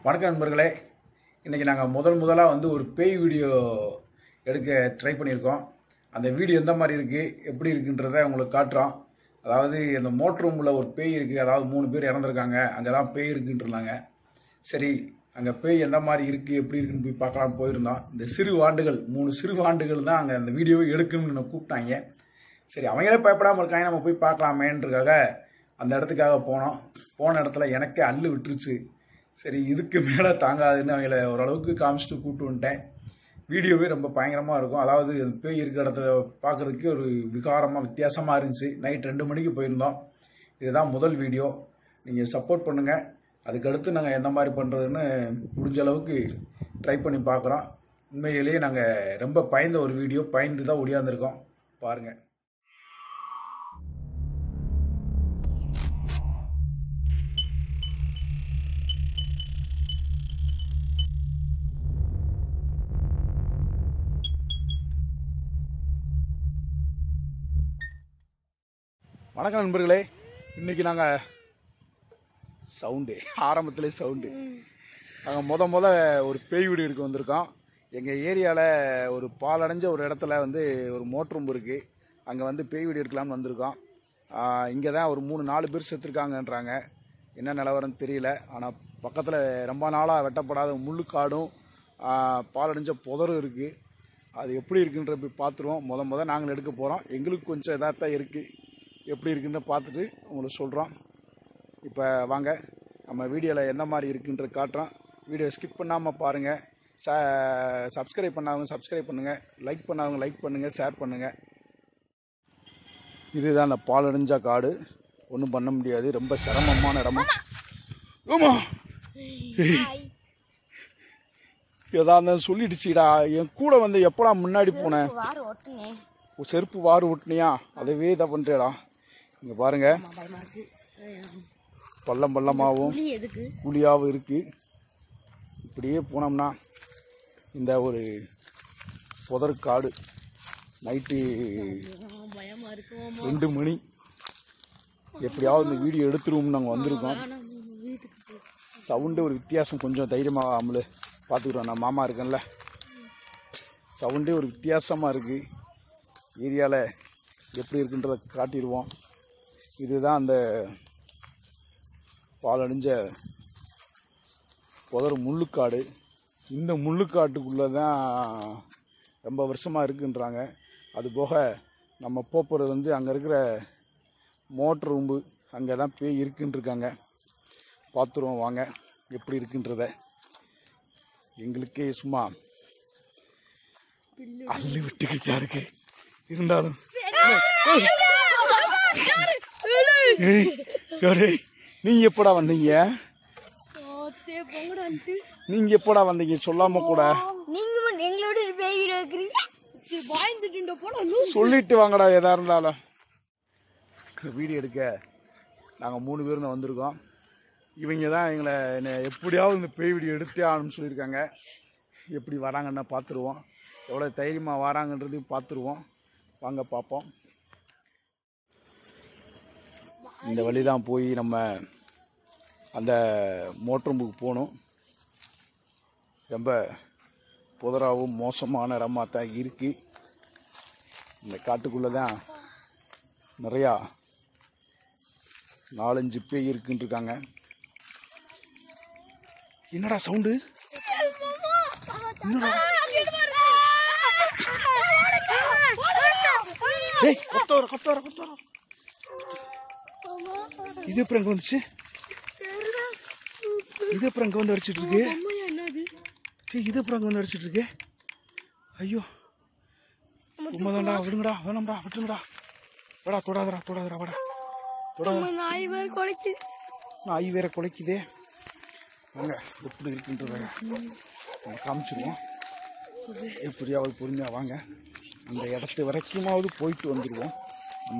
வணக்கம் நண்பர்களே இன்றைக்கி நாங்கள் முதல் முதலாக வந்து ஒரு பேய் வீடியோ எடுக்க ட்ரை பண்ணியிருக்கோம் அந்த வீடியோ எந்த மாதிரி இருக்குது எப்படி இருக்குன்றதை உங்களுக்கு காட்டுறோம் அதாவது இந்த மோட்டர் ரூமில் ஒரு பேய் இருக்குது அதாவது மூணு பேர் இறந்துருக்காங்க அங்கே தான் பேய் இருக்குன்ட்டு இருந்தாங்க சரி அங்கே பேய் எந்த மாதிரி இருக்குது எப்படி இருக்குன்னு போய் பார்க்கலாம்னு போயிருந்தோம் இந்த சிறு வாண்டுகள் மூணு சிறு வாண்டுகள் தான் அங்கே அந்த வீடியோவை எடுக்கணும்னு கூப்பிட்டாங்க சரி அவங்களே பயப்படாமல் இருக்காங்க நம்ம போய் பார்க்கலாமேன்றதுக்காக அந்த இடத்துக்காக போனோம் போன இடத்துல எனக்கே அள்ளு விட்டுருச்சு சரி இதுக்கு மேலே தாங்காதுன்னு அவங்கள ஓரளவுக்கு காமிச்சிட்டு கூப்பிட்டு வந்துட்டேன் வீடியோவே ரொம்ப பயங்கரமாக இருக்கும் அதாவது அந்த பேய் இருக்கிற இடத்துல பார்க்குறதுக்கு ஒரு விகாரமாக வித்தியாசமாக இருந்துச்சு நைட் ரெண்டு மணிக்கு போயிருந்தோம் இதுதான் முதல் வீடியோ நீங்கள் சப்போர்ட் பண்ணுங்கள் அதுக்கடுத்து நாங்கள் எந்த மாதிரி பண்ணுறதுன்னு முடிஞ்ச அளவுக்கு ட்ரை பண்ணி பார்க்குறோம் உண்மையிலேயே நாங்கள் ரொம்ப பயந்த ஒரு வீடியோ பயந்து தான் ஒடியாந்துருக்கோம் பாருங்கள் வணக்கம் நண்பர்களே இன்னைக்கு நாங்கள் சவுண்டு ஆரம்பத்திலே சவுண்டு நாங்கள் முத முத ஒரு பேய் வீடு எடுக்க வந்திருக்கோம் எங்கள் ஏரியாவில் ஒரு பாலடைஞ்ச ஒரு இடத்துல வந்து ஒரு மோட்டர் ரூம் இருக்குது அங்கே வந்து பேய் வீடு எடுக்கலாம்னு வந்திருக்கோம் இங்கே தான் ஒரு மூணு நாலு பேர் செத்துருக்காங்கன்றாங்க என்ன நிலவரம்னு தெரியல ஆனால் பக்கத்தில் ரொம்ப நாளாக வெட்டப்படாத முள்ளுக்காடும் ஆஹ், பாலடைஞ்ச புதரும் இருக்குது அது எப்படி இருக்குன்ற போய் பார்த்துருவோம் முத முத நாங்கள் எடுக்க போகிறோம் எங்களுக்கு கொஞ்சம் இதாக தான் இருக்குது எப்படி இருக்குன்னு பார்த்துட்டு உங்களுக்கு சொல்கிறோம் இப்போ வாங்க நம்ம வீடியோவில் எந்த மாதிரி இருக்குன்ற காட்டுறோம் வீடியோ ஸ்கிப் பண்ணாமல் பாருங்கள் ச சப்ஸ்கிரைப் பண்ணாதவங்க சப்ஸ்கிரைப் பண்ணுங்கள் லைக் பண்ணாதவங்க லைக் பண்ணுங்கள் ஷேர் பண்ணுங்கள் இதுதான் அந்த பாலடைஞ்ச காடு ஒன்றும் பண்ண முடியாது ரொம்ப சிரமமான இடமா ஆமா ஏதா இருந்தாலும் சொல்லிடுச்சுடா என் கூட வந்து எப்படா முன்னாடி போனேன் வாரு ஓட்டுனே உன் செருப்பு வாறு விட்டுனியா அதவே இதை பண்ணுறேடா இங்கே பாருங்க பயமா இருக்கு பள்ளம் பள்ளமாகவும் புளி எதுக்கு குழியாகவும் இருக்கு இப்படியே போனோம்னா இந்த ஒரு புதற்காடு நைட்டு பயமா இருக்கும் ரெண்டு மணி எப்படியாவது இந்த வீடியோ எடுத்துருவோம்னு நாங்கள் வந்திருக்கோம் வீட்டுக்கு போ சவுண்டு ஒரு வித்தியாசம் கொஞ்சம் தைரியமாக அமலு பார்த்துக்குறோம் நான் மாமா இருக்கேன்ல சவுண்டே ஒரு வித்தியாசமாக இருக்குது ஏரியாவில் எப்படி இருக்குன்றதை காட்டிடுவோம் இதுதான் அந்த பாலடைஞ்ச புதர் முள்ளுக்காடு இந்த முள்ளுக்காட்டுக்குள்ளே தான் ரொம்ப வருஷமாக இருக்குன்றாங்க அது போக நம்ம போகிறது வந்து அங்கே இருக்கிற மோட்ரு ரூம்பு அங்கே தான் பேய் இருக்குன்னு இருக்காங்க பார்த்துருவோம் வாங்க எப்படி இருக்குன்றத எங்களுக்கே சும்மா அள்ளி விட்டுக்கிட்டு தான் இருக்கு இருந்தாலும் ஏய், ஏய், நீங்க எப்படா வந்தீங்க ஓத்தே போங்கடான்ட்டு நீங்க எப்படா வந்தீங்க சொல்லாம கூட நீங்க மட்டும் எங்களோட பேய் வீடியோ இருக்கிறீங்க பயந்துட்டு போட லூஸ் சொல்லிட்டு வாங்கடா எதா இருந்தாலும் வீடியோ எடுக்க நாங்கள் மூணு பேரும் தான் வந்திருக்கோம் இவங்க தான் எங்களை என்னை எப்படியாவது இந்த பேய் வீடியோ எடுத்தே ஆகணும்னு சொல்லியிருக்காங்க எப்படி வராங்கன்னா பார்த்துருவோம் எவ்வளோ தைரியமாக வராங்கன்றதையும் பார்த்துருவோம் வாங்க பார்ப்போம் இந்த வழி தான் போய் நம்ம அந்த மோட்டரும்புக்கு போகணும் ரொம்ப புதராகவும் மோசமான இடமா தான் இருக்குது இந்த காட்டுக்குள்ளே தான் நிறையா நாலஞ்சு பேய் இருக்குன்னு இருக்காங்க என்னடா சவுண்டு ஏய் கொத்த வர கொத்த வர கொத்த வர இது அப்புறம் எங்க வந்துச்சு இது அப்புறம் அங்க வந்து அடிச்சிட்டு இருக்கு என்னது ஏய், இது அப்புறம் அங்க வந்து அடிச்சிட்டு இருக்கு ஐயோ உண்மைதான்டா விடுங்கடா வேணாம்டா விட்டுருங்கடா வாடா தொடாதடா தொடாதடா வாடா தொடாத நாய் வேற குலைக்கு நாய் வேற குலைக்குதே வாங்க எப்படி இருக்குன்றத நம்ம காமிச்சிருவோம் எப்படியாவது பொறுமையா வாங்க அந்த இடத்து வரைக்குமாவது போயிட்டு வந்துடுவோம் நம்ம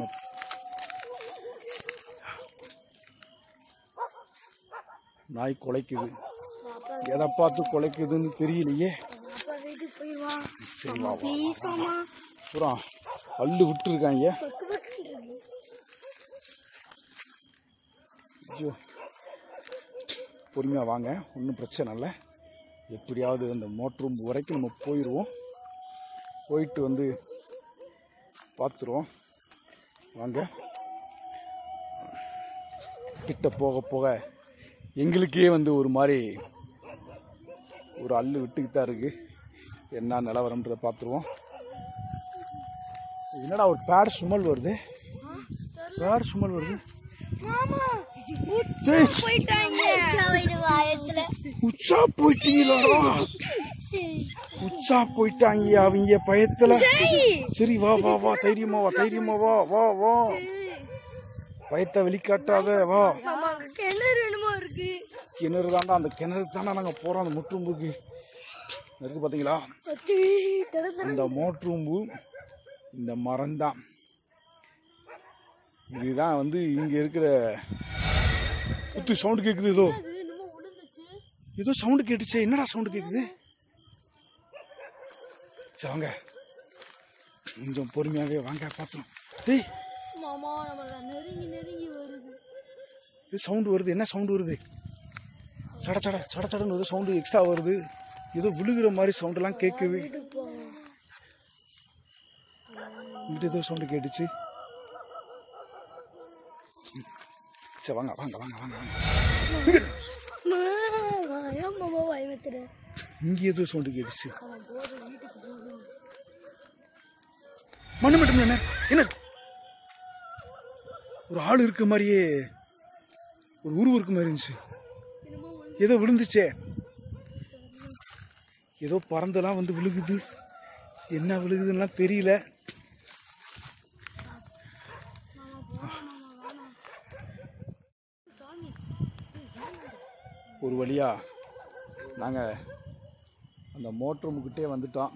நாய் குலைக்குது எதை பார்த்து குலைக்குதுன்னு தெரியலையே அப்பா வீட்டுக்கு போயிடுவா சரி வா வா ப்ளீஸ் மாமா பூரா அள்ளு விட்டுருக்காங்க பக்கு பக்கு ஐயோ பொறுமையாக வாங்க ஒன்றும் பிரச்சனை இல்லை எப்படியாவது அந்த மோட்டர் ரூம் வரைக்கும் நம்ம போயிடுவோம் போயிட்டு வந்து பார்த்துருவோம் வாங்க கிட்ட போக போக எங்களுக்கே வந்து ஒரு மாதிரி ஒரு அள்ளு விட்டுக்கிட்டு தான் இருக்கு என்ன நிலவரம்ன்றதை பார்த்துருவோம் என்னடா ஒரு பேட் சுமல் வருது பேட் சுமல் வருது மாமா டேய், போயிட்டாங்க உச்சா போயிட்டீங்களா உச்சா போயிட்டாங்க அவங்க பயத்துல சரி வா வா வா தைரியமா வா தைரியமா வா வா வா பயத்தை வெளிக்காட்டாத வா மாமா அங்க கிணறு என்னமோ இருக்கு கிணறு தாண்டா அந்த கிணறுக்கு தானே நாங்கள் போகிறோம் அந்த முற்றும்புக்கு இருக்கு பார்த்தீங்களா பத்து தட தட இந்த மோட்ரூம்பு இந்த மரம் தான் இதுதான் வந்து இங்கே இருக்கிற குத்து சவுண்டு கேட்குது ஏதோ அது என்னமோ விழுந்துச்சு ஏதோ சவுண்டு கேட்டுச்சே என்னடா சவுண்டு கேட்குது சரி வாங்க கொஞ்சம் பொறுமையாகவே வாங்க பார்த்தோம் டேய் மாமா நம்மள நெருங்கி நெருங்கி வருது இது சவுண்டு வருது என்ன சவுண்டு வருது சட சட சட சடன்னு ஒரு சவுண்டு எக்ஸ்ட்ரா வருது ஏதோ விழுகிற மாதிரி சவுண்டெல்லாம் கேட்குது வீட்டுக்கு போவோம் இங்கிட்ட ஏதோ சவுண்டு கேட்டுச்சு சரி வாங்க வாங்க வாங்க வாங்க வாங்க ஏன் மாமா பயமத்துற இங்கே ஏதோ சவுண்டு கேட்டுச்சு அவன் போற வீட்டுக்கு போகணும் மண்ணு மட்டும் என்ன என்ன ஒரு ஆள் இருக்க மாதிரியே ஒரு உருவம் இருக்க மாதிரி இருந்துச்சு என்னமோ ஏதோ விழுந்துச்சே ஏதோ பறந்தெல்லாம் வந்து விழுகுது என்ன விழுகுதுன்னெலாம் தெரியல சாமி ஒரு வழியா நாங்கள் அந்த மோட்ரூமுக்கிட்டே வந்துட்டோம்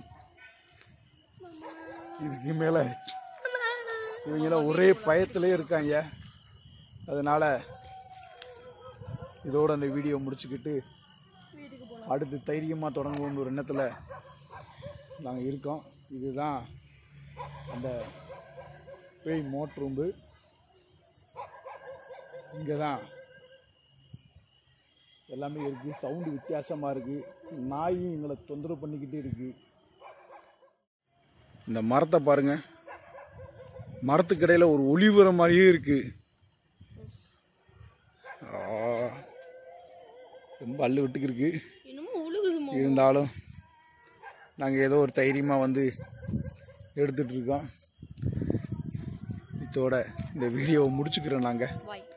இதுக்கு மேலே இவங்கெல்லாம் ஒரே பயத்திலே இருக்காங்க அதனால இதோட அந்த வீடியோ முடிச்சுக்கிட்டு வீட்டுக்கு போகலாம் அடுத்து தைரியமாக தொடங்குவோம்னு ஒரு எண்ணத்தில் நாங்கள் இருக்கோம் இதுதான் அந்த பேய் மோட்ரூம்பு இங்கே தான் எல்லாமே இருக்குது சவுண்டு வித்தியாசமாக இருக்குது நாயும் எங்களை தொந்தரவு பண்ணிக்கிட்டே இருக்குது இந்த மரத்தை பாருங்க மரத்துக்கு இடையில ஒரு ஒளி வர மாதிரியே இருக்குது ரொம்ப அள்ளு விட்டுக்கு இருக்கு என்னமோ உழுகுதுமா இருந்தாலும் நாங்கள் ஏதோ ஒரு தைரியமாக வந்து எடுத்துட்டு இருக்கோம் இதோட இந்த வீடியோவை முடிச்சுக்கிறோம் நாங்கள் பாய்